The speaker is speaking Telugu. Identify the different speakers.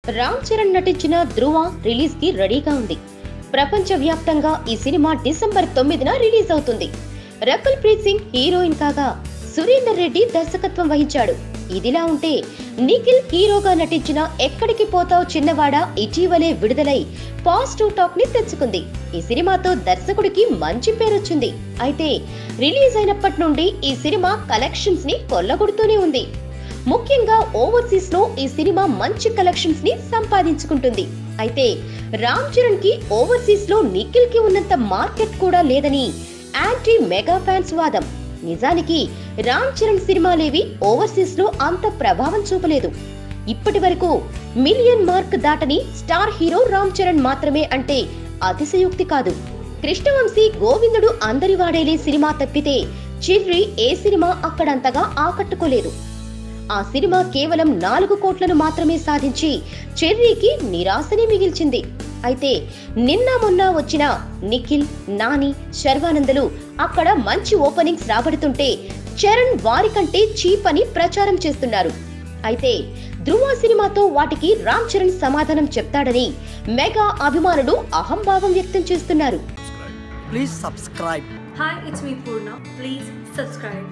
Speaker 1: రామ్ చరణ్ నటించిన ధృవ రిలీజ్ కి రెడీగా ఉంది ప్రపంచ వ్యాప్తంగా ఈ సినిమా డిసెంబర్ తొమ్మిదిన రిలీజ్ అవుతుంది రకుల్ ప్రీత్ సింగ్ హీరోయిన్ కాగా సురేందర్ రెడ్డి దర్శకత్వం వహించాడు ఇదిలా ఉంటే నిఖిల్ హీరోగా నటించిన ఎక్కడికి పోతావు చిన్నవాడా ఇటీవలే విడుదలై పాజిటివ్ టాక్ ని తెచ్చుకుంది ఈ సినిమాతో దర్శకుడికి మంచి పేరొచ్చింది అయితే రిలీజ్ అయినప్పటి నుండి ఈ సినిమా కలెక్షన్స్ ని కొల్లగొడుతూనే ఉంది ముఖ్యంగా ఓవర్సీస్ లో ఈ సినిమా మంచి కలెక్షన్స్ ని సంపాదించుకుంటుంది అయితే రామ్ చరణ్ కి ఓవర్సీస్ లో నిఖిల్ కి ఉన్నంత మార్కెట్ కూడా లేదని యాంటీ మెగా ఫ్యాన్స్ వాదం నిజానికి రామ్ చరణ్ సినిమాలేవి ఓవర్సీస్ లో అంత ప్రభావం చూపలేదు ఇప్పటి వరకు మిలియన్ మార్క్ దాటని స్టార్ హీరో రామ్ చరణ్ మాత్రమే అంటే అతిశయోక్తి కాదు కృష్ణవంశీ గోవిందుడు అందరి వాడేలే సినిమా తప్పితే చిర్రి ఏ సినిమా అక్కడంతగా ఆకట్టుకోలేదు ఆ సినిమా కేవలం నాలుగు కోట్లను మాత్రమే సాధించి చెర్రీకి నిరాశని మిగిల్చింది అయితే నిన్న మొన్న వచ్చిన నిఖిల్ నాని శర్వానందలు అక్కడ మంచి ఓపెనింగ్స్ రాబడుతుంటే చరణ్ వారికంటే చీప్ అని ప్రచారం చేస్తున్నారు అయితే ధృవ సినిమాతో వాటికి రామ్ చరణ్ సమాధానం చెప్తాడని మెగా అభిమానులు అహంభావం వ్యక్తం చేస్తున్నారు
Speaker 2: Please subscribe.
Speaker 3: Hi, it's me Purna. Please subscribe.